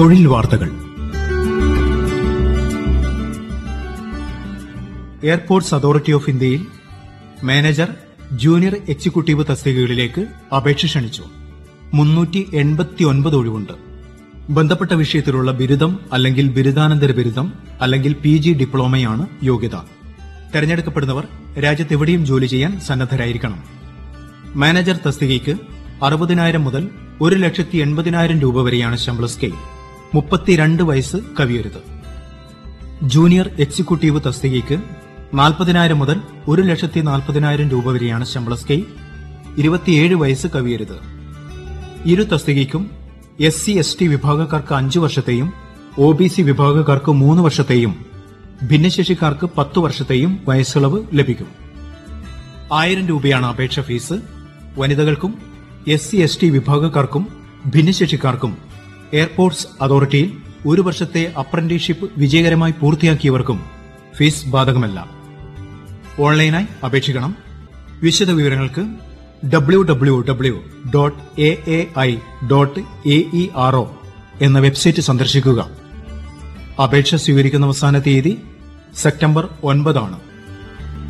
തൊഴിൽ വാർത്തകൾ airports authority of ഇന്ത്യയിൽ മാനേജർ ജൂനിയർ എക്സിക്യൂട്ടീവ് തസ്തികകളിലേക്ക് അപേക്ഷ ക്ഷണിച്ചു മുന്നൂറ്റി എൺപത്തിയൊൻപത് ഒഴിവുണ്ട് ബന്ധപ്പെട്ട വിഷയത്തിലുള്ള ബിരുദം അല്ലെങ്കിൽ ബിരുദാനന്തര ബിരുദം അല്ലെങ്കിൽ പി ജി ഡിപ്ലോമയാണ് യോഗ്യത തെരഞ്ഞെടുക്കപ്പെടുന്നവർ രാജ്യത്തെവിടെയും ജോലി ചെയ്യാൻ സന്നദ്ധരായിരിക്കണം മാനേജർ തസ്തികയ്ക്ക് അറുപതിനായിരം മുതൽ ഒരു ലക്ഷത്തി എൺപതിനായിരം രൂപ വരെയാണ് ശമ്പള സ്കെയിൽ മുപ്പത്തിരണ്ട് വയസ്സ് കവിയരുത് ജൂനിയർ എക്സിക്യൂട്ടീവ് തസ്തികയ്ക്ക് നാൽപ്പതിനായിരം മുതൽ ഒരു ലക്ഷത്തി നാൽപ്പതിനായിരം രൂപ വരെയാണ് ശമ്പള സ്കെയിൽ ഇരുപത്തിയേഴ് വയസ്സ് കവിയരുത് ഇരു തസ്തികയ്ക്കും എസ് സി എസ് ടി വിഭാഗക്കാർക്ക് അഞ്ചു വർഷത്തെയും ഒ ബി സി വിഭാഗക്കാർക്ക് മൂന്ന് വർഷത്തെയും ഭിന്നശേഷിക്കാർക്ക് പത്തു വർഷത്തെയും വയസ്സിളവ് ലഭിക്കും ആയിരം രൂപയാണ് അപേക്ഷ ഫീസ് വനിതകൾക്കും എസ് സി എസ് ടി വിഭാഗക്കാർക്കും ഭിന്നശേഷിക്കാർക്കും എയർപോർട്ട്സ് അതോറിറ്റിയിൽ ഒരു വർഷത്തെ അപ്രന്റീഷിപ്പ് വിജയകരമായി പൂർത്തിയാക്കിയവർക്കും ഫീസ് ബാധകമല്ല ഓൺലൈനായി അപേക്ഷിക്കണം വിശദ വിവരങ്ങൾക്ക് W W W dot A A I dot A E R O എന്ന വെബ്സൈറ്റ് സന്ദർശിക്കുക അപേക്ഷ സ്വീകരിക്കുന്ന അവസാന തീയതി സെപ്റ്റംബർ ഒൻപതാണ്